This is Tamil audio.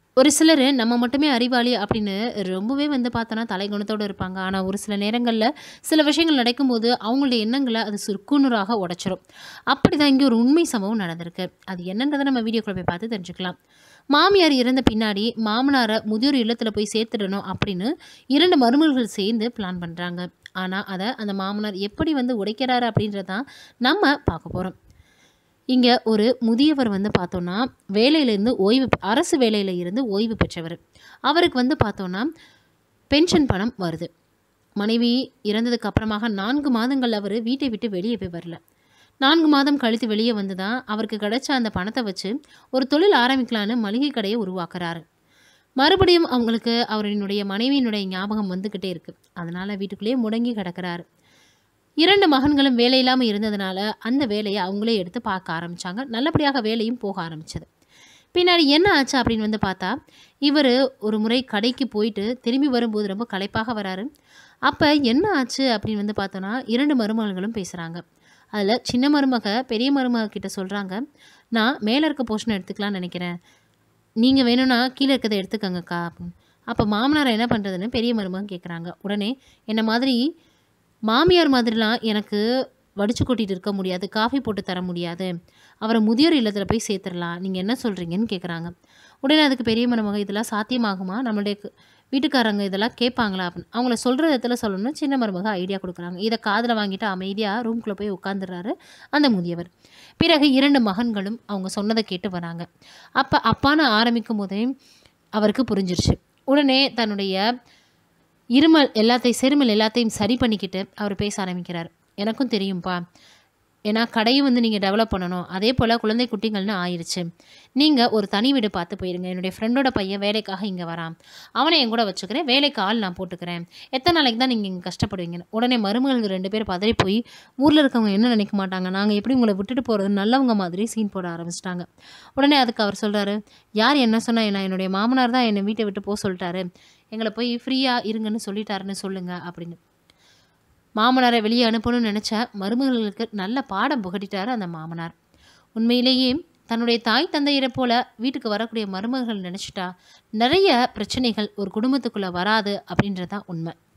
ஒரு சிலர் நம்ம மட்டுமே அறிவாளி அப்படின்னு ரொம்பவே வந்து பார்த்தோன்னா தலைகுணத்தோடு இருப்பாங்க ஆனால் ஒரு சில நேரங்களில் சில விஷயங்கள் நடக்கும்போது அவங்களுடைய எண்ணங்களை அது சுக்குநூறாக உடைச்சிரும் அப்படி தான் இங்கே ஒரு உண்மை சம்பவம் நடந்திருக்கு அது என்னன்றதை நம்ம வீடியோக்குள்ள போய் பார்த்து தெரிஞ்சுக்கலாம் மாமியார் இறந்த பின்னாடி மாமனாரை முதியோர் இல்லத்தில் போய் சேர்த்துடணும் அப்படின்னு இரண்டு மருமல்கள் சேர்ந்து பிளான் பண்ணுறாங்க ஆனால் அதை அந்த மாமனார் எப்படி வந்து உடைக்கிறாரு அப்படின்றதான் நம்ம பார்க்க போகிறோம் இங்கே ஒரு முதியவர் வந்து பார்த்தோன்னா வேலையிலேருந்து ஓய்வு அரசு வேலையில் இருந்து ஓய்வு பெற்றவர் அவருக்கு வந்து பார்த்தோன்னா பென்ஷன் பணம் வருது மனைவி இறந்ததுக்கு அப்புறமாக நான்கு மாதங்கள் அவர் வீட்டை விட்டு வெளியே போய் வரல நான்கு மாதம் கழித்து வெளியே வந்து தான் அவருக்கு கிடைச்ச அந்த பணத்தை வச்சு ஒரு தொழில் ஆரம்பிக்கலான்னு மளிகை கடையை உருவாக்குறாரு மறுபடியும் அவங்களுக்கு அவரினுடைய மனைவியினுடைய ஞாபகம் வந்துக்கிட்டே இருக்குது அதனால் வீட்டுக்குள்ளேயே முடங்கி கிடக்கிறாரு இரண்டு மகன்களும் வேலை இல்லாமல் இருந்ததுனால அந்த வேலையை அவங்களே எடுத்து பார்க்க ஆரம்பித்தாங்க நல்லபடியாக வேலையும் போக ஆரம்பிச்சது பின்னாடி என்ன ஆச்சு அப்படின்னு வந்து பார்த்தா இவர் ஒரு முறை கடைக்கு போயிட்டு திரும்பி வரும்போது ரொம்ப களைப்பாக வராரு அப்போ என்ன ஆச்சு அப்படின்னு வந்து பார்த்தோன்னா இரண்டு மருமகள்களும் பேசுகிறாங்க அதில் சின்ன மருமக பெரிய மருமக கிட்ட சொல்கிறாங்க நான் மேலே இருக்க போர்ஷன் எடுத்துக்கலாம்னு நினைக்கிறேன் நீங்கள் வேணும்னா கீழே இருக்கிறத எடுத்துக்கங்கக்கா அப்படின்னு அப்போ மாமனார் என்ன பண்ணுறதுன்னு பெரிய மருமகன் கேட்குறாங்க உடனே என்ன மாதிரி மாமியார் மாதிரிலாம் எனக்கு வடிச்சு கொட்டிட்டு இருக்க முடியாது காஃபி போட்டு தர முடியாது அவரை முதியோர் இல்லத்தில் போய் சேர்த்துடலாம் நீங்கள் என்ன சொல்கிறீங்கன்னு கேட்குறாங்க உடனே அதுக்கு பெரிய மருமக இதெல்லாம் சாத்தியமாகுமா நம்மளுடைய கு- வீட்டுக்காரங்க இதெல்லாம் கேட்பாங்களா அப்படின்னு அவங்கள சொல்கிற இடத்துல சொல்லணும்னு சின்ன மருமக ஐடியா கொடுக்குறாங்க இதை காதில் வாங்கிட்டு அமைதியாக ரூம்குள்ளே போய் உட்காந்துடுறாரு அந்த முதியவர் பிறகு இரண்டு மகன்களும் அவங்க சொன்னதை கேட்டு வராங்க அப்போ அப்பான்னு ஆரம்பிக்கும் போதே அவருக்கு புரிஞ்சிருச்சு உடனே தன்னுடைய இருமல் எல்லாத்தையும் செருமல் எல்லாத்தையும் சரி பண்ணிக்கிட்டு அவர் பேச ஆரம்பிக்கிறார் எனக்கும் தெரியும்ப்பா ஏன்னா கடையும் வந்து நீங்கள் டெவலப் பண்ணணும் அதே போல் குழந்தை குட்டிகள்னு ஆயிடுச்சு நீங்கள் ஒரு தனி வீடு பார்த்து போயிருங்க என்னுடைய ஃப்ரெண்டோட பையன் வேலைக்காக இங்கே வரான் அவனை என் கூட வச்சுக்கிறேன் வேலைக்கு ஆள் நான் போட்டுக்கிறேன் எத்தனை நாளைக்கு தான் நீங்கள் இங்கே கஷ்டப்படுவீங்க உடனே மருமகளுக்கு ரெண்டு பேர் பதறி போய் ஊரில் இருக்கவங்க என்ன நினைக்க மாட்டாங்க நாங்கள் எப்படி உங்களை விட்டுட்டு போகிறது நல்லவங்க மாதிரி சீன் போட ஆரம்பிச்சிட்டாங்க உடனே அதுக்கு அவர் சொல்கிறாரு யார் என்ன சொன்னா என்ன என்னுடைய மாமனார் தான் என்னை வீட்டை விட்டு போக சொல்லிட்டாரு எங்களை போய் ஃப்ரீயாக இருங்கன்னு சொல்லிட்டாருன்னு சொல்லுங்க அப்படின்னு மாமனாரை வெளியே அனுப்பணும்னு நினச்ச மருமகளுக்கு நல்ல பாடம் புகட்டிட்டாரு அந்த மாமனார் உண்மையிலேயே தன்னுடைய தாய் தந்தையரை போல வீட்டுக்கு வரக்கூடிய மருமகள் நினச்சிட்டா நிறைய பிரச்சனைகள் ஒரு குடும்பத்துக்குள்ளே வராது அப்படின்றது தான் உண்மை